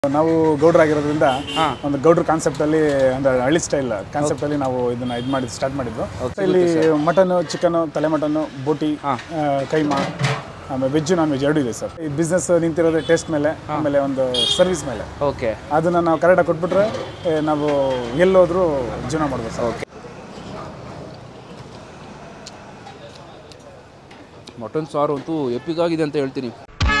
ನಾವು ಗೌಡ್ರಾಗಿರೋದ್ರಿಂದ ಹಾ. ಒಂದು ಗೌಡ್ರ ಕಾನ್ಸೆಪ್ಟ್ ಅಲ್ಲಿ ಅಂದ್ರೆ ಹಳ್ಳಿ ಸ್ಟೈಲ್ ಕಾನ್ಸೆಪ್ಟ್ ಅಲ್ಲಿ ನಾವು ಇದನ್ನ ಇದು ಮಾಡಿ ಸ್ಟಾರ್ಟ್ ಮಾಡಿದ್ದು ಇಲ್ಲಿ ಮಟನ್ ಚಿಕನ್ ತಲೆ ಮಟನ್ ಬೋಟಿ ಆ, ಕೈಮಾ ಆಮೇಲೆ ವೆಜ್ ನಾನ್ ವೆಜ್ ಎರಡೂ ಇದೆ ಸರ್ ಈ ಬಿಸ್ನೆಸ್ ನಿಂತಿರೋದು ಟೇಸ್ಟ್ ಮೇಲೆ ಆಮೇಲೆ ಒಂದು ಸರ್ವಿಸ್ ಮೇಲೆ ಓಕೆ ಅದನ್ನ ನಾವು ಕರೆಕ್ಟಾಗಿ ಕೊಟ್ಬಿಟ್ರೆ ಏ, ನಾವು ಎಲ್ಲೋದ್ರೂ ಜೀವನ ಮಾಡ್ಬೋದು ಸರ್ ಓಕೆ ಮಟನ್ ಸಾರು ಅಂತೂ ಎಪಿಕ್ ಆಗಿದೆ ಅಂತ ಹೇಳ್ತೀನಿ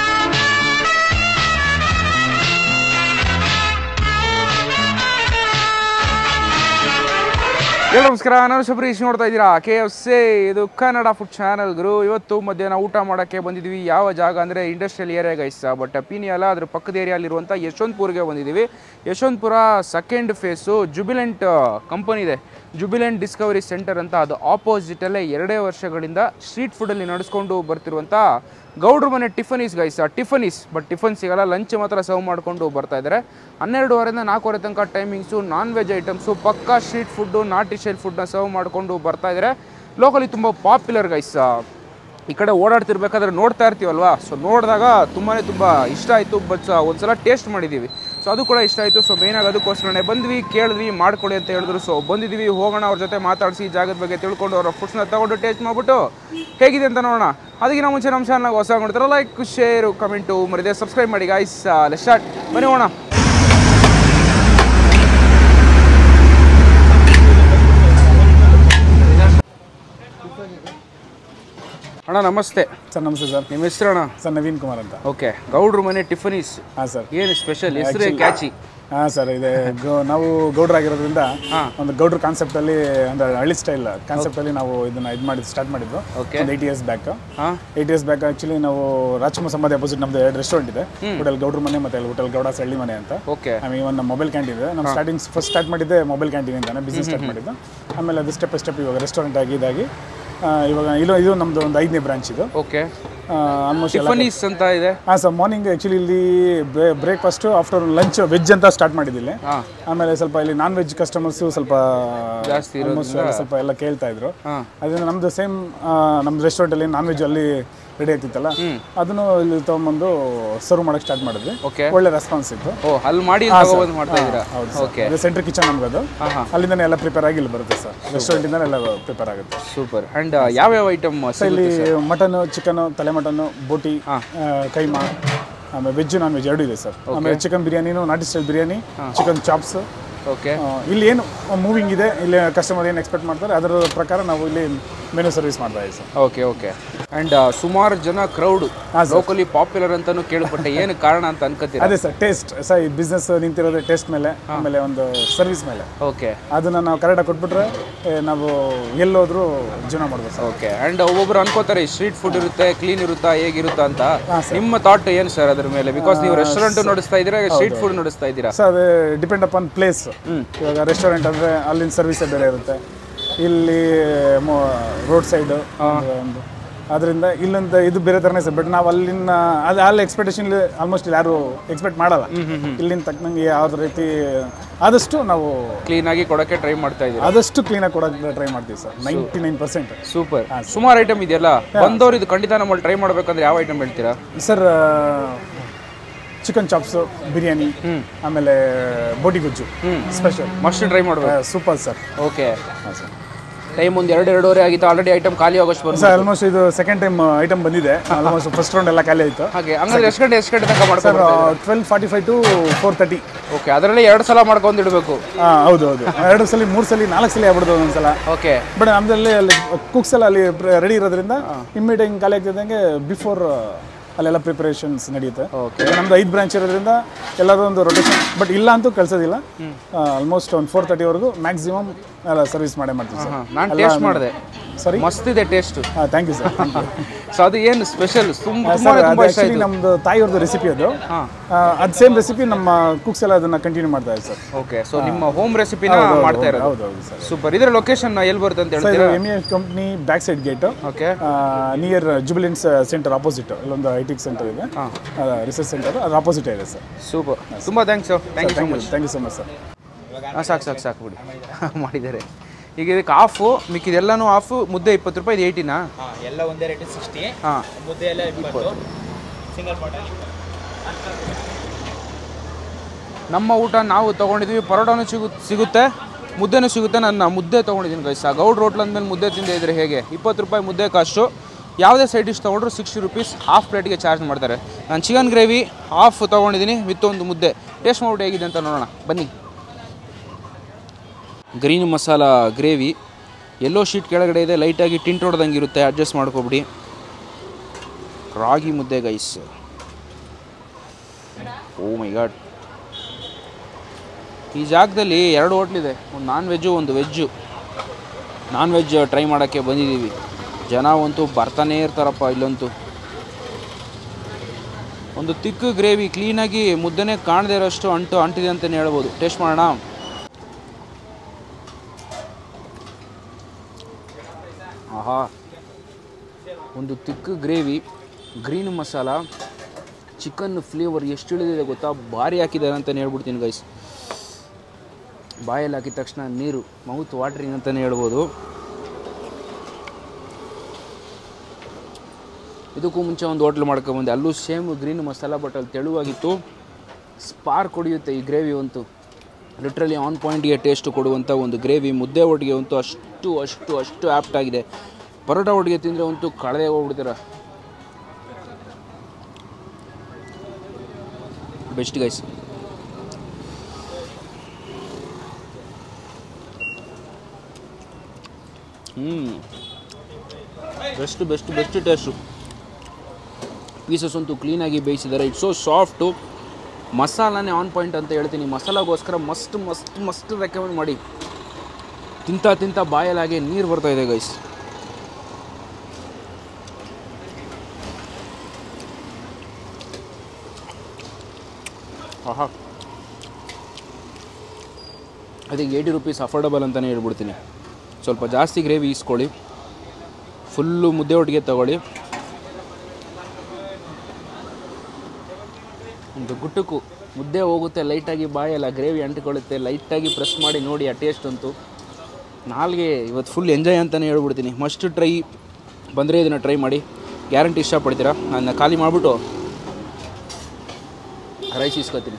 ಎಲ್ಲ ನಮಸ್ಕಾರ ನಾನು ಶಬರೀಶ್ ನೋಡ್ತಾ ಇದ್ದೀರಾ ಕೆ ಎಫ್ ಸಿ ಇದು ಕನ್ನಡ ಫುಡ್ ಚಾನಲ್ ಗುರು ಇವತ್ತು ಮಧ್ಯಾಹ್ನ ಊಟ ಮಾಡೋಕ್ಕೆ ಬಂದಿದ್ದೀವಿ ಯಾವ ಜಾಗ ಅಂದರೆ industrial area guys but Peenya ಅಲ್ಲ ಅದ್ರ ಪಕ್ಕದ ಏರಿಯಾಲಿರುವಂಥ ಯಶವಂತಪುರ್ಗೆ ಬಂದಿದ್ದೀವಿ Yeshwanthpur second phase Jubilant company ಇದೆ ಜುಬಿಲೆಂಟ್ ಡಿಸ್ಕವರಿ ಸೆಂಟರ್ ಅಂತ ಅದು ಆಪೋಸಿಟಲ್ಲೇ ಎರಡೇ ವರ್ಷಗಳಿಂದ ಸ್ಟ್ರೀಟ್ ಫುಡಲ್ಲಿ ನಡೆಸ್ಕೊಂಡು ಬರ್ತಿರುವಂಥ ಗೌಡ್ರ ಮನೆ ಟಿಫನೀಸ್ ಗೈಸ್ ಟಿಫನೀಸ್ ಬಟ್ ಟಿಫನ್ ಸಿಗಲ್ಲ ಲಂಚ್ ಮಾತ್ರ ಸರ್ವ್ ಮಾಡಿಕೊಂಡು ಬರ್ತಾ ಇದ್ದಾರೆ ಹನ್ನೆರಡುವರೆಯಿಂದ ನಾಲ್ಕೂವರೆ ತನಕ ಟೈಮಿಂಗ್ಸು ನಾನ್ ವೆಜ್ ಐಟಮ್ಸು ಪಕ್ಕಾ ಸ್ಟ್ರೀಟ್ ಫುಡ್ಡು ನಾಟಿ ಸ್ಟೈಲ್ ಫುಡ್ನ ಸರ್ವ್ ಮಾಡಿಕೊಂಡು ಬರ್ತಾ ಇದ್ದಾರೆ ಲೋಕಲಿ ತುಂಬ ಪಾಪ್ಯುಲರ್ ಗೈಸ್ ಈ ಕಡೆ ಓಡಾಡ್ತಿರ್ಬೇಕಾದ್ರೆ ನೋಡ್ತಾ ಇರ್ತೀವಲ್ವಾ ಸೊ ನೋಡಿದಾಗ ತುಂಬಾ ತುಂಬ ಇಷ್ಟ ಆಯಿತು ಬಟ್ ಒಂದ್ಸಲ ಟೇಸ್ಟ್ ಮಾಡಿದ್ದೀವಿ ಸೊ ಅದು ಕೂಡ ಇಷ್ಟ ಆಯಿತು ಸೊ ಮೇಯ್ನಾಗಿ ಅದಕ್ಕೋಸ್ಕರನೇ ಬಂದ್ವಿ ಕೇಳಿದ್ವಿ ಮಾಡ್ಕೊಡಿ ಅಂತ ಹೇಳಿದ್ರು ಸೊ ಬಂದಿದ್ದೀವಿ ಹೋಗೋಣ ಅವ್ರ ಜೊತೆ ಮಾತಾಡಿಸಿ ಈ ಜಾಗದ ಬಗ್ಗೆ ತಿಳ್ಕೊಂಡು ಅವರ ಫುಡ್ಸ್ನ ತಗೊಂಡು ಟೇಸ್ಟ್ ಮಾಡಿಬಿಟ್ಟು ಹೇಗಿದೆ ಅಂತ ನೋಡೋಣ ಅದಕ್ಕಿಂತ ಮುಂಚೆ ನಮ್ಮ ಚಾನಲ್ನಾಗ ಹೊಸ ನೋಡ್ತಾರೆ ಲೈಕ್ ಶೇರು ಕಮೆಂಟು ಮರಿದೆ ಸಬ್ಸ್ಕ್ರೈಬ್ ಮಾಡಿ ಗಾಯ್ಸ್ ಸ್ಟಾರ್ಟ್ ಬನ್ನಿ ಹೋಗೋಣ ಅಣ್ಣ ನಮಸ್ತೆ ಸರ್ ನಮಸ್ತೆ ಸರ್ ನಿಮ್ಮ ಹೆಸರು ಅಣ್ಣ ಸರ್ ನವೀನ್ ಕುಮಾರ್ ಅಂತ ಓಕೆ ಗೌಡ್ರ ಮನೆ ಟಿಫನೀಸ್ ಹಾಂ ಸರ್ ಏನು ಸ್ಪೆಷಲ್ ಹೆಸರೇ ಕ್ಯಾಚಿ ಹಾಂ ಸರ್ ಇದೆ ಗೌ- ನಾವು ಗೌಡ್ರಾಗಿರೋದ್ರಿಂದ ಒಂದು ಗೌಡ್ರ ಕಾನ್ಸೆಪ್ಟ್ ಅಲ್ಲಿ ಅಂದ್ರೆ ಹಳ್ಳಿ ಸ್ಟೈಲ್ ಕಾನ್ಸೆಪ್ಟ್ ಅಲ್ಲಿ ನಾವು ಇದನ್ನ ಇದು ಮಾಡಿ ಸ್ಟಾರ್ಟ್ ಮಾಡಿದ್ದು Okay. ಒಂದು ಏಟ್ ಇಯರ್ಸ್ ಬ್ಯಾಕ್ ಹಾಂ ಏಟ್ ಇಯರ್ಸ್ ಬ್ಯಾಕ್ ಆಕ್ಚುಲಿ ನಾವು ರಾಜ್ಕುಮಾರ್ ಸಮಾಧಿ ಅಪೋಸಿಟ್ ನಮ್ದು ಎರಡು ರೆಸ್ಟೋರೆಂಟ್ ಇದೆ ಹೋಟೆಲ್ ಗೌಡ್ರ ಮನೆ ಮತ್ತೆ ಹೋಟೆಲ್ ಗೌಡ ಹಳ್ಳಿ ಮನೆ ಅಂತ ಓಕೆ ಆಮೇಲೆ ಒಂದು ಮೊಬೈಲ್ ಕ್ಯಾಂಟೀನ್ ಇದೆ ನಮ್ಮ ಸ್ಟಾರ್ಟಿಂಗ್ ಫಸ್ಟ್ ಸ್ಟಾರ್ಟ್ ಮಾಡಿದ್ದೆ ಮೊಬೈಲ್ ಕ್ಯಾಂಟೀನ್ ಅಂತಾನೆ ಬಿಸ್ನೆಸ್ ಸ್ಟಾರ್ಟ್ ಮಾಡಿದ್ದು ಆಮೇಲೆ ಅದು ಸ್ಟೆಪ್ ಸ್ಟೆಪ್ ಇವಾಗ ರೆಸ್ಟೋರೆಂಟ್ ಆಗಿ ಇದಾಗಿ ಆ, ಇವಾಗ ಇದು ಇದು ನಮ್ದು ಒಂದು ಐದನೇ ಬ್ರಾಂಚ್ ಇದು ಓಕೆ ಆಲ್ಮೋಸ್ಟ್ ಟಿಫನೀಸ್ ಅಂತ ಇದೆ ಹಾಂ ಸರ್ ಮಾರ್ನಿಂಗ್ ಆ್ಯಕ್ಚುಲಿ ಇಲ್ಲಿ ಬ್ರೇಕ್ಫಾಸ್ಟು ಆಫ್ಟರ್ ಲಂಚ್ ವೆಜ್ ಅಂತ ಸ್ಟಾರ್ಟ್ ಮಾಡಿದ್ದಿಲ್ಲಿ ಹಾಂ ಆಮೇಲೆ ಸ್ವಲ್ಪ ಇಲ್ಲಿ ನಾನ್ ವೆಜ್ ಕಸ್ಟಮರ್ಸು ಸ್ವಲ್ಪ ಜಾಸ್ತಿ almost ಸ್ವಲ್ಪ ಎಲ್ಲ ಕೇಳ್ತಾ ಇದ್ರು ಹಾಂ ಅದರಿಂದ ನಮ್ದು ಸೇಮ್ ನಮ್ದು ರೆಸ್ಟೋರೆಂಟಲ್ಲಿ ನಾನ್ ವೆಜ್ ಅಲ್ಲಿ ರೆಡಿ ಆಗ್ತಿತ್ತಲ್ಲ ಅದನ್ನು ಇಲ್ಲಿ ತೊಗೊಂಬಂದು ಸರ್ವ್ ಮಾಡಕ್ಕೆ ಸ್ಟಾರ್ಟ್ ಮಾಡಿದ್ವಿ ಓಕೆ ಒಳ್ಳೆ ರೆಸ್ಪಾನ್ಸ್ ಇತ್ತು ಓ ಅಲ್ಲಿ ಮಾಡಿ ತಗೊಬಂದು ಮಾಡ್ತಾ ಇದ್ದೀರಾ ಹೌದು ಓಕೆ ಅದೇ ಸೆಂಟ್ರ್ ಕಿಚನ್ ನಮ್ಗದು ಹಾಂ ಹಾಂ ಅಲ್ಲಿಂದನೇ ಎಲ್ಲ ಪ್ರಿಪೇರ್ ಆಗಿ ಇಲ್ಲಿ ಬರುತ್ತೆ ಸರ್ ರೆಸ್ಟೋರೆಂಟಿಂದ ಎಲ್ಲ ಪ್ರಿಪೇರ್ ಆಗುತ್ತೆ ಸೂಪರ್ ಆ್ಯಂಡ್ ಯಾವ್ಯಾವ ಐಟಮ್ ಇಲ್ಲಿ ಮಟನ್ ಚಿಕನ್ ತಲೆ ಮಟನ್ ಬೋಟಿ ಆ, ಕೈಮಾ ಆಮೇಲೆ ವೆಜ್ ನಾನ್ ವೆಜ್ ಎರಡೂ ಇದೆ ಸರ್ ಆಮೇಲೆ ಚಿಕನ್ ಬಿರಿಯಾನಿನೂ ನಾಟಿ style biryani chicken chops okay ಇಲ್ಲಿ ಏನು ಮೂವಿಂಗ್ ಇದೆ ಇಲ್ಲಿ ಕಸ್ಟಮರ್ ಏನು ಎಕ್ಸ್ಪೆಕ್ಟ್ ಮಾಡ್ತಾರೆ ಅದರ ಪ್ರಕಾರ ನಾವು ಇಲ್ಲಿ ಮೆನು ಸರ್ವಿಸ್ ಮಾಡ್ತಾ ಇದ್ದೀವಿ ಸರ್ ಓಕೆ ಓಕೆ ಆ್ಯಂಡ್ ಸುಮಾರು ಜನ ಕ್ರೌಡ್ ಲೋಕಲಿ ಪಾಪ್ಯುಲರ್ ಅಂತಾನು ಕೇಳ್ಪಟ್ಟೆ ಏನು ಕಾರಣ ಅಂತ ಅನ್ಕೋತೀರಾ ಅದೇ ಸರ್ ಟೇಸ್ಟ್ ಸರ್ ಈ ಬಿಸ್ನೆಸ್ ನಿಂತಿರೋದು ಟೇಸ್ಟ್ ಮೇಲೆ ಆಮೇಲೆ ಒಂದು ಸರ್ವಿಸ್ ಮೇಲೆ ಓಕೆ ಅದನ್ನ ನಾವು ಕರೆಕ್ಟಾಗಿ ಕೊಟ್ಬಿಟ್ರೆ ಏ, ನಾವು ಎಲ್ಲೋದ್ರೂ ಜೀವನ ಮಾಡ್ಬೋದು ಸರ್ ಓಕೆ ಆ್ಯಂಡ್ ಒಬ್ಬೊಬ್ರು ಅನ್ಕೋತಾರೆ ಸ್ಟ್ರೀಟ್ ಫುಡ್ ಇರುತ್ತೆ ಕ್ಲೀನ್ ಇರುತ್ತಾ ಹೇಗಿರುತ್ತಾ ಅಂತ ನಿಮ್ಮ ಥಾಟ್ ಏನು ಸರ್ ಅದ್ರ ಮೇಲೆ ಬಿಕಾಸ್ ನೀವು ರೆಸ್ಟೋರೆಂಟ್ ನಡೆಸ್ತಾ ಇದ್ದೀರಾ ಸ್ಟ್ರೀಟ್ ಫುಡ್ ನಡೆಸ್ತಾ ಇದ್ದೀರಾ ಸೊ ಅದು ಡಿಪೆಂಡ್ ಅಪಾನ್ ಪ್ಲೇಸ್ ಇವಾಗ ರೆಸ್ಟೋರೆಂಟ್ ಅಂದರೆ ಅಲ್ಲಿನ ಸರ್ವಿಸೇ ಬೇರೆ ಇರುತ್ತೆ ಇಲ್ಲಿ ರೋಡ್ ಸೈಡು ಒಂದು ಅದರಿಂದ ಇಲ್ಲಂತ ಇದು ಬೇರೆ ಥರನೇ ಸರ್ ಬಟ್ ನಾವು ಅಲ್ಲಿನ ಅದು ಅಲ್ಲಿ ಎಕ್ಸ್ಪೆಕ್ಟೇಷನ್ ಆಲ್ಮೋಸ್ಟ್ ಯಾರು ಎಕ್ಸ್ಪೆಕ್ಟ್ ಮಾಡಲ್ಲ ಇಲ್ಲಿನ ತಕ್ಕನಂಗೆ ಯಾವ್ದು ರೀತಿ ಆದಷ್ಟು ನಾವು ಕ್ಲೀನಾಗಿ ಕೊಡೋಕ್ಕೆ ಟ್ರೈ ಮಾಡ್ತಾ ಇದ್ದೀರಾ ಆದಷ್ಟು ಕ್ಲೀನಾಗಿ ಕೊಡೋಕ್ಕೆ ಟ್ರೈ ಮಾಡ್ತೀವಿ sir ninety nine percent super ಸುಮಾರು ಐಟಮ್ ಇದೆಯಲ್ಲ ಬಂದವ್ರು ಇದು ಖಂಡಿತ ನಮ್ಮಲ್ಲಿ ಟ್ರೈ ಮಾಡ್ಬೇಕಂದ್ರೆ ಯಾವ ಐಟಮ್ ಹೇಳ್ತೀರಾ ಸರ್ ಚಿಕನ್ ಚಾಪ್ಸು ಬಿರಿಯಾನಿ ಆಮೇಲೆ ಬೋಟಿ ಗುಜ್ಜು ಸ್ಪೆಷಲ್ ಮಸ್ಟ್ ಟ್ರೈ ಮಾಡ್ಬೇಕು ಸೂಪರ್ ಸರ್ ಓಕೆ ಹಾಂ ಸರ್ ಟೈಮ್ ಒಂದು ಎರಡು ಎರಡೂವರೆ ಆಗಿತ್ತು ಆಲ್ರೆಡಿ ಐಟಮ್ ಖಾಲಿ ಆಗೋಷ್ಟು ಬಂದು ಸರ್ ಆಲ್ಮೋಸ್ಟ್ ಇದು ಸೆಕೆಂಡ್ ಟೈಮ್ ಐಟಮ್ ಬಂದಿದೆ ಆಲ್ಮೋಸ್ಟ್ ಫಸ್ಟ್ ರೌಂಡ್ ಎಲ್ಲ ಖಾಲಿ ಆಯಿತು ಹಾಗೆ ಹಂಗಂದ್ರೆ ಎಷ್ಟು ಗಂಟೆ ಎಷ್ಟು ಗಂಟೆ ತನಕ ಸರ್ ಮಾಡ್ಕೊಂಡು twelve forty five to four thirty okay ಅದರಲ್ಲಿ ಎರಡು ಸಲ ಮಾಡ್ಕೊಂಡು ಇಡಬೇಕು ಹಾಂ ಹೌದು ಹೌದು ಎರಡು ಸಲ ಮೂರು ಸಲ ನಾಲ್ಕು ಸಲ ಆಗ್ಬಿಡ್ದು ಒಂದ್ಸಲ ಓಕೆ ಬಟ್ ನಮ್ಮದಲ್ಲಿ ಅಲ್ಲಿ ಕುಕ್ಸ್ ಎಲ್ಲ ಅಲ್ಲಿ ರೆಡಿ ಇರೋದ್ರಿಂದ ಇಮ್ಮಿಡಿಯೇಟ್ ಹಿಂಗೆ ಖಾಲಿ ಆಗ್ತಿದ್ದಂಗೆ ಬಿಫೋರ್ ಅಲ್ಲೆಲ್ಲ ಪ್ರಿಪರೇಷನ್ಸ್ ನಡೆಯುತ್ತೆ Okay. ಈಗ ನಮ್ದು ಐದು ಬ್ರಾಂಚ್ ಇರೋದ್ರಿಂದ ಎಲ್ಲರೂ ಒಂದು ರೊಟೇಷನ್ ಬಟ್ ಇಲ್ಲ ಅಂತೂ ಕಳ್ಸೋದಿಲ್ಲ ಆಲ್ಮೋಸ್ಟ್ ಒಂದು ಫೋರ್ ತರ್ಟಿವರೆಗೂ ಮ್ಯಾಕ್ಸಿಮಮ್ ಎಲ್ಲ ಸರ್ವಿಸ್ ಮಾಡೇ ಮಾಡ್ತೀವಿ ಸರ್ ನಾನು ಟೇಸ್ಟ್ ಮಾಡಿದೆ ಸರಿ ಮಸ್ತ್ ಇದೆ ಟೇಸ್ಟ್ ಹಾಂ ಥ್ಯಾಂಕ್ ಯು ಸರ್ ಸೊ ಅದು ಏನು ಸ್ಪೆಷಲ್ ತುಂಬಾ ಸರ್ ಅದು ತುಂಬಾ ಇಷ್ಟ ಆ್ಯಕ್ಚುಲಿ ಆಯ್ತು ನಮ್ಮದು ತಾಯಿಯವ್ರದ್ದು ರೆಸಿಪಿ ಅದು ಹಾಂ ಅದು ಸೇಮ್ ರೆಸಿಪಿ ನಮ್ಮ ಕುಕ್ಸ್ ಎಲ್ಲ ಅದನ್ನು ಕಂಟಿನ್ಯೂ ಮಾಡ್ತಾ ಇದ್ದಾರೆ ಸರ್ ಓಕೆ ಸೊ ನಿಮ್ಮ ಹೋಮ್ ರೆಸಿಪಿನ ಮಾಡ್ತಾ ಇರೋದು ಹೌದು ಹೌದು ಸರ್ ಸೂಪರ್ ಇದರ ಲೊಕೇಶನ್ ಎಲ್ಲಿ ಬರುತ್ತೆ ಅಂತ ಸರ್ ಹೇಳ್ತೀರಾ ಇದು M A company back side gate okay near Jubilant's center opposite ಇಲ್ಲೊಂದು ಐ ಟಿ ಸೆಂಟರ್ ಇದೆ ರಿಸರ್ಚ್ ಸೆಂಟರ್ ಅದು ಆಪೋಸಿಟ್ ಇದೆ ಸರ್ ಸೂಪರ್ ತುಂಬಾ thanks thank you so much thank you so much sir ಹಾಂ ಸಾಕು ಸಾಕು ಸಾಕು ಬಿಡಿ ಮಾಡಿದ್ದಾರೆ ಈಗ ಇದಕ್ಕೆ ಆಫು ಮಿಕ್ಕಿದೆಲ್ಲನೂ ಆಫು ಮುದ್ದೆ ಇಪ್ಪತ್ತು ರೂಪಾಯಿ ಇದು ಏಯ್ಟಿನಾ ಹಾಂ ಎಲ್ಲ ಒಂದೇ ರೇಟ್ ಸಿಕ್ಸ್ಟಿ ಹಾಂ ಮುದ್ದೆ ಎಲ್ಲ ಇಪ್ಪತ್ತು ಸಿಂಗಲ್ ಪಾಟಲ್ಲಿ ನಮ್ಮ ಊಟ ನಾವು ತೊಗೊಂಡಿದ್ದೀವಿ ಪರೋಟಾನು ಸಿಗು ಸಿಗುತ್ತೆ ಮುದ್ದೆನೂ ಸಿಗುತ್ತೆ ನನ್ನ ಮುದ್ದೆ ತೊಗೊಂಡಿದ್ದೀನಿ ಗೈಸ್ ಆ ಗೌಡ್ ರೋಟ್ಲ್ ಅಂದಮೇಲೆ ಮುದ್ದೆ ತಿಂದೇ ಇದ್ರೆ ಹೇಗೆ ಇಪ್ಪತ್ತು ರೂಪಾಯಿ ಮುದ್ದೆ ಕಾಸ್ಟು ಯಾವುದೇ ಸೈಡ್ ಡಿಶ್ ತೊಗೊಂಡ್ರು ಸಿಕ್ಸ್ಟಿ ರುಪೀಸ್ ಹಾಫ್ ಪ್ಲೇಟ್ಗೆ ಚಾರ್ಜ್ ಮಾಡ್ತಾರೆ ನಾನು ಚಿಕನ್ ಗ್ರೇವಿ ಹಾಫ್ ತೊಗೊಂಡಿದ್ದೀನಿ ವಿತ್ ಒಂದು ಮುದ್ದೆ ಟೇಸ್ಟ್ ಮಾಡ್ಬಿಟ್ಟು ಹೇಗಿದೆ ಅಂತ ನೋಡೋಣ ಬನ್ನಿ ಗ್ರೀನ್ ಮಸಾಲ ಗ್ರೇವಿ ಎಲ್ಲೋ ಶೀಟ್ ಕೆಳಗಡೆ ಇದೆ ಲೈಟಾಗಿ ಟಿಂಟ್ ಹೊಡೆದಂಗೆ ಇರುತ್ತೆ ಅಡ್ಜಸ್ಟ್ ಮಾಡ್ಕೊಬಿಡಿ ರಾಗಿ ಮುದ್ದೆ ಗೈಸ್ ಓ ಮೈ ಗಾಡ್ ಈ ಜಾಗದಲ್ಲಿ ಎರಡು ಹೋಟ್ಲಿದೆ ಒಂದು ನಾನ್ ವೆಜ್ಜು ಒಂದು ವೆಜ್ಜು ನಾನ್ ವೆಜ್ ಟ್ರೈ ಮಾಡೋಕ್ಕೆ ಬಂದಿದ್ದೀವಿ ಜನ ಅಂತೂ ಬರ್ತಾನೇ ಇರ್ತಾರಪ್ಪ ಇಲ್ಲಂತೂ ಒಂದು ತಿಕ್ಕು ಗ್ರೇವಿ ಕ್ಲೀನಾಗಿ ಮುದ್ದೆನೇ ಕಾಣದೇ ಇರೋಷ್ಟು ಅಂಟು ಅಂಟಿದೆ ಅಂತಲೇ ಹೇಳ್ಬೋದು ಟೇಸ್ಟ್ ಮಾಡೋಣ ಆಹಾ ಒಂದು thick gravy green masala chicken flavour ಎಷ್ಟು ಇಳಿದಿದೆ ಗೊತ್ತಾ ಭಾರಿ ಹಾಕಿದ್ದಾರೆ ಅಂತಲೇ ಹೇಳ್ಬಿಡ್ತೀನಿ ಗೈಸ್ ಬಾಯಲ್ಲಿ ಹಾಕಿದ ತಕ್ಷಣ ನೀರು ಮೌತ್ ವಾಟ್ರಿಂಗ್ ಅಂತಲೇ ಹೇಳ್ಬೋದು ಇದಕ್ಕೂ ಮುಂಚೆ ಒಂದು ಹೋಟ್ಲ್ ಮಾಡ್ಕೊಂಬಂದೆ ಅಲ್ಲೂ ಸೇಮ್ ಗ್ರೀನ್ ಮಸಾಲ ಬಟ್ ಅಲ್ಲಿ ತೆಳುವಾಗಿತ್ತು ಸ್ಪಾರ್ಕ್ ಹೊಡೆಯುತ್ತೆ ಈ ಗ್ರೇವಿ ಅಂತೂ ಲಿಟ್ರಲಿ ಆನ್ ಪಾಯಿಂಟ್ಗೆ ಟೇಸ್ಟ್ ಕೊಡುವಂಥ ಒಂದು ಗ್ರೇವಿ ಮುದ್ದೆ ಒಟ್ಟಿಗೆ ಅಂತೂ ಅಷ್ಟು ಅಷ್ಟು ಅಷ್ಟು ಆ್ಯಪ್ಟ್ ಆಗಿದೆ ಪರೋಟ ಒಟ್ಟಿಗೆ ತಿಂದರೆ ಅಂತೂ ಕಳೆದೇ ಹೋಗ್ಬಿಡ್ತೀರ ಬೆಸ್ಟ್ ಗೈಸ್ ಹ್ಞೂ best best best taste pieces ಅಂತೂ ಕ್ಲೀನಾಗಿ ಬೇಯಿಸಿದ್ದಾರೆ ಇಟ್ಸ್ ಸೊ ಸಾಫ್ಟು ಮಸಾಲಾನೇ ಆನ್ ಪಾಯಿಂಟ್ ಅಂತ ಹೇಳ್ತೀನಿ ಮಸಾಲಾಗೋಸ್ಕರ ಮಸ್ಟ್ ಮಸ್ಟ್ ಮಸ್ಟ್ ರೆಕಮೆಂಡ್ ಮಾಡಿ ತಿಂತ ತಿಂತ ಬಾಯಲಾಗೆ ನೀರು ಬರ್ತಾ ಇದೆ ಗೈಸ್ ಆಹಾ ಅದಕ್ಕೆ ಏಯ್ಟಿ ರುಪೀಸ್ ಅಫೋರ್ಡಬಲ್ ಅಂತಲೇ ಹೇಳ್ಬಿಡ್ತೀನಿ ಸ್ವಲ್ಪ ಜಾಸ್ತಿ ಗ್ರೇವಿ ಈಸ್ಕೊಳ್ಳಿ ಫುಲ್ಲು ಮುದ್ದೆ ಒಟ್ಟಿಗೆ ತಗೊಳ್ಳಿ ಒಂದು ಗುಟ್ಟುಕು ಮುದ್ದೆ ಹೋಗುತ್ತೆ ಲೈಟಾಗಿ ಬಾಯಲ್ಲ ಗ್ರೇವಿ ಅಂಟಿಕೊಳ್ಳುತ್ತೆ ಲೈಟಾಗಿ ಪ್ರೆಸ್ ಮಾಡಿ ನೋಡಿ ಆ ಟೇಸ್ಟ್ ಅಂತೂ ನಾಲ್ಗೆ ಇವತ್ತು ಫುಲ್ ಎಂಜಾಯ್ ಅಂತಲೇ ಹೇಳ್ಬಿಡ್ತೀನಿ ಮಸ್ಟ್ ಟ್ರೈ ಬಂದರೆ ಇದನ್ನು ಟ್ರೈ ಮಾಡಿ ಗ್ಯಾರಂಟಿ ಇಷ್ಟಪಡ್ತೀರಾ ನಾನು ಖಾಲಿ ಮಾಡಿಬಿಟ್ಟು ರೈಸ್ ಇಸ್ಕೊತೀನಿ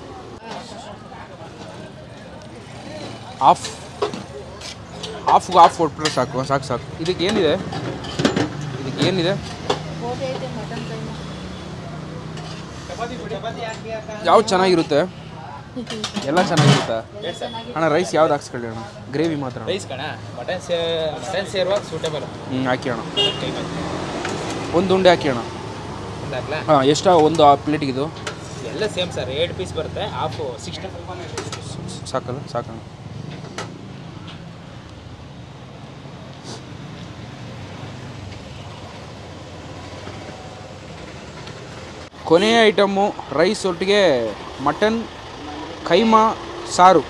ಆಫ್ ಆಫ್ಗೆ ಆಫ್ ಕೊಟ್ಬಿಟ್ರೆ ಸಾಕು ಸಾಕು ಸಾಕು ಇದಕ್ಕೆ ಏನಿದೆ ಇದಕ್ಕೆ ಏನಿದೆ ಯಾವ್ದು ಚೆನ್ನಾಗಿರುತ್ತೆ ಎಲ್ಲ ಚೆನ್ನಾಗಿರುತ್ತೆ ಅಣ್ಣ ರೈಸ್ ಯಾವ್ದು ಹಾಕ್ಸ್ಕೊಳ್ಳಿ ಅಣ್ಣ ಗ್ರೇವಿ ಮಾತ್ರ ರೈಸ್ ಕಣ ಮಟನ್ ಸೇ ಮಟನ್ ಸೇರುವಾಗ ಸೂಟೇಬಲ್ ಹ್ಞೂ ಹಾಕಿ ಅಣ್ಣ ಒಂದು ಉಂಡೆ ಹಾಕಿ ಅಣ್ಣ ಹಾಕ್ಲಾ ಹಾಂ ಎಷ್ಟೋ ಒಂದು ಆ ಪ್ಲೇಟಿಗಿದು ಎಲ್ಲ ಸೇಮ್ ಸರ್ ಏಟ್ ಪೀಸ್ ಬರುತ್ತೆ ಹಾಫ್ ಸಿಕ್ಸ್ಟಿ ಸಾಕಲ್ಲ ಸಾಕಣ್ಣ ಕೊನೆಯ ಐಟಮ್ಮು ರೈಸ್ ಒಟ್ಟಿಗೆ ಮಟನ್ ಕೈಮಾ ಸಾರು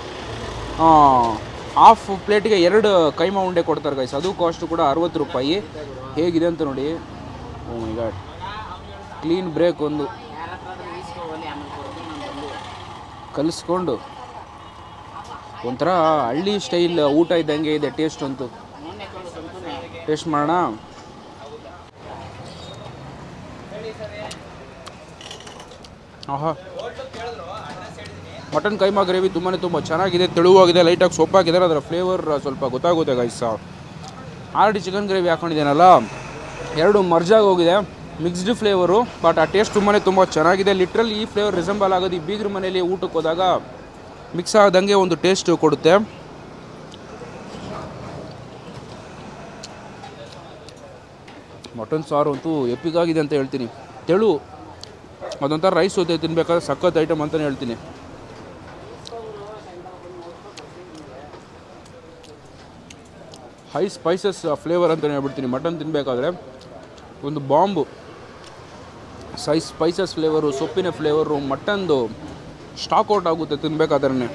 ಹಾಫ್ ಪ್ಲೇಟಿಗೆ ಎರಡು ಕೈಮಾ ಉಂಡೆ ಕೊಡ್ತಾರೆ ಗೈಸ್ ಅದು ಕಾಸ್ಟ್ ಕೂಡ ಅರವತ್ತು ರೂಪಾಯಿ ಹೇಗಿದೆ ಅಂತ ನೋಡಿ oh my God clean break ಒಂದು ಕಲಿಸ್ಕೊಂಡು ಒಂಥರ ಹಳ್ಳಿ ಸ್ಟೈಲ್ ಊಟ ಇದ್ದಂಗೆ ಇದೆ ಟೇಸ್ಟ್ ಅಂತೂ ಟೇಸ್ಟ್ ಮಾಡೋಣ ಆಹಾ ಮಟನ್ ಕೈಮಾ ಗ್ರೇವಿ ತುಂಬಾ ತುಂಬ ಚೆನ್ನಾಗಿದೆ ತೆಳುವಾಗಿದೆ ಲೈಟಾಗಿ ಸೊಪ್ಪಾಕಿದ್ದಾರೆ ಅದರ ಫ್ಲೇವರ್ ಸ್ವಲ್ಪ ಗೊತ್ತಾಗುತ್ತೆ ಗೈಸ್ ಆಲ್ರೆಡಿ ಚಿಕನ್ ಗ್ರೇವಿ ಹಾಕೊಂಡಿದ್ದೇನಲ್ಲ ಎರಡು ಮರ್ಜಾಗಿ ಹೋಗಿದೆ ಮಿಕ್ಸ್ಡ್ ಫ್ಲೇವರು ಬಟ್ ಆ ಟೇಸ್ಟ್ ತುಂಬಾ ತುಂಬ ಚೆನ್ನಾಗಿದೆ ಲಿಟ್ರಲ್ ಈ ಫ್ಲೇವರ್ ರಿಸಂಬಲ್ ಆಗೋದು ಈ ಬೀಗ್ರ ಮನೇಲಿ ಊಟಕ್ಕೆ ಹೋದಾಗ ಮಿಕ್ಸ್ ಆದಂಗೆ ಒಂದು ಟೇಸ್ಟ್ ಕೊಡುತ್ತೆ ಮಟನ್ ಸಾರು ಅಂತೂ ಎಪಿಕ್ ಆಗಿದೆ ಅಂತ ಹೇಳ್ತೀನಿ ತೆಳು ಅದೊಂಥರ ರೈಸ್ ಜೊತೆ ತಿನ್ಬೇಕಾದ್ರೆ ಸಖತ್ ಐಟಮ್ ಅಂತಲೇ ಹೇಳ್ತೀನಿ ಹೈ ಸ್ಪೈಸಸ್ ಫ್ಲೇವರ್ ಅಂತಲೇ ಹೇಳ್ಬಿಡ್ತೀನಿ ಮಟನ್ ತಿನ್ನಬೇಕಾದ್ರೆ ಒಂದು ಬಾಂಬು ಸೈ ಸ್ಪೈಸಸ್ ಫ್ಲೇವರು ಸೊಪ್ಪಿನ ಫ್ಲೇವರು ಮಟನ್ದು ಸ್ಟಾಕ್ ಔಟ್ ಆಗುತ್ತೆ ತಿನ್ಬೇಕಾದ್ರೆ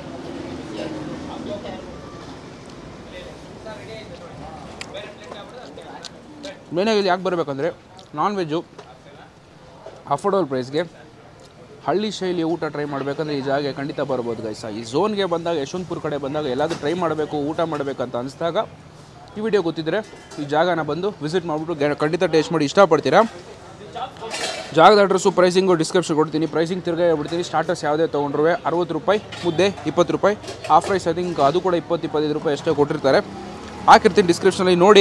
ಮೇನಾಗಿ ಯಾಕೆ ಬರಬೇಕಂದ್ರೆ ನಾನ್ ವೆಜ್ಜು ಅಫೋರ್ಡಬಲ್ ಪ್ರೈಸ್ಗೆ ಹಳ್ಳಿ ಶೈಲಿಯ ಊಟ ಟ್ರೈ ಮಾಡಬೇಕಂದ್ರೆ ಈ ಜಾಗ ಖಂಡಿತ ಬರ್ಬೋದು ಗೈಸ ಈ ಝೋನ್ಗೆ ಬಂದಾಗ ಯಶವಂತಪುರ ಕಡೆ ಬಂದಾಗ ಎಲ್ಲಾದರೂ ಟ್ರೈ ಮಾಡಬೇಕು ಊಟ ಮಾಡಬೇಕಂತ ಅನಿಸಿದಾಗ ಈ ವಿಡಿಯೋ ಗೊತ್ತಿದ್ದರೆ ಈ ಜಾಗನ ಬಂದು ವಿಸಿಟ್ ಮಾಡಿಬಿಟ್ಟು ಖಂಡಿತ ಟೇಸ್ಟ್ ಮಾಡಿ ಇಷ್ಟಪಡ್ತೀರಾ ಜಾಗದ ಅಡ್ರೆಸ್ಸು ಪ್ರೈಸಿಂಗು ಡಿಸ್ಕ್ರಿಪ್ಷನ್ ಕೊಡ್ತೀನಿ ಪ್ರೈಸಿಂಗ್ ತಿರ್ಗಾ ಹೇಳ್ಬಿಡ್ತೀನಿ ಸ್ಟಾರ್ಟರ್ಸ್ ಯಾವುದೇ ತೊಗೊಂಡ್ರು ಅರವತ್ತು ರೂಪಾಯಿ ಮುದ್ದೆ ಇಪ್ಪತ್ತು ರೂಪಾಯಿ ಹಾಫ್ ರೈಸ್ ಐ ಥಿಂಕ್ ಅದು ಕೂಡ ಇಪ್ಪತ್ತು ಇಪ್ಪತ್ತೈದು ರೂಪಾಯಿ ಅಷ್ಟೇ ಕೊಟ್ಟಿರ್ತಾರೆ ಹಾಕಿರ್ತೀನಿ ಡಿಸ್ಕ್ರಿಪ್ಷನಲ್ಲಿ ನೋಡಿ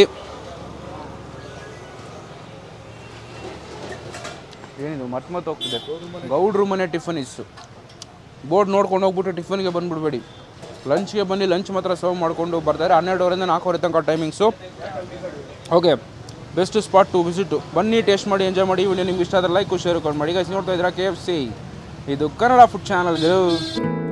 ಏನಿದು ಮತ್ತೆ ಮತ್ತೆ ಹೋಗ್ತಿದೆ ಗೌಡ್ರು ಮನೆ ಟಿಫನ್ ಇಸ್ಸು ಬೋರ್ಡ್ ನೋಡ್ಕೊಂಡು ಹೋಗ್ಬಿಟ್ಟು ಟಿಫನ್ಗೆ ಬಂದುಬಿಡ್ಬೇಡಿ ಲಂಚ್ಗೆ ಬನ್ನಿ ಲಂಚ್ ಮಾತ್ರ ಸರ್ವ್ ಮಾಡಿಕೊಂಡು ಬರ್ತಾರೆ ಹನ್ನೆರಡುವರೆಯಿಂದ ನಾಲ್ಕುವರೆ ತನಕ timings okay best spot to visit ಬನ್ನಿ ಟೇಸ್ಟ್ ಮಾಡಿ ಎಂಜಾಯ್ ಮಾಡಿ ವಿಡಿಯೋ ನಿಮ್ಗೆ ಇಷ್ಟ ಆದರೆ ಲೈಕ್ ಶೇರ್ ಮಾಡಿ ಗೈಸ್ ನೋಡ್ತಾ ಇದ್ದೀರಾ ಕೆ ಎಫ್ ಸಿ ಇದು ಕನ್ನಡ ಫುಡ್ ಚಾನಲ್ಗಳು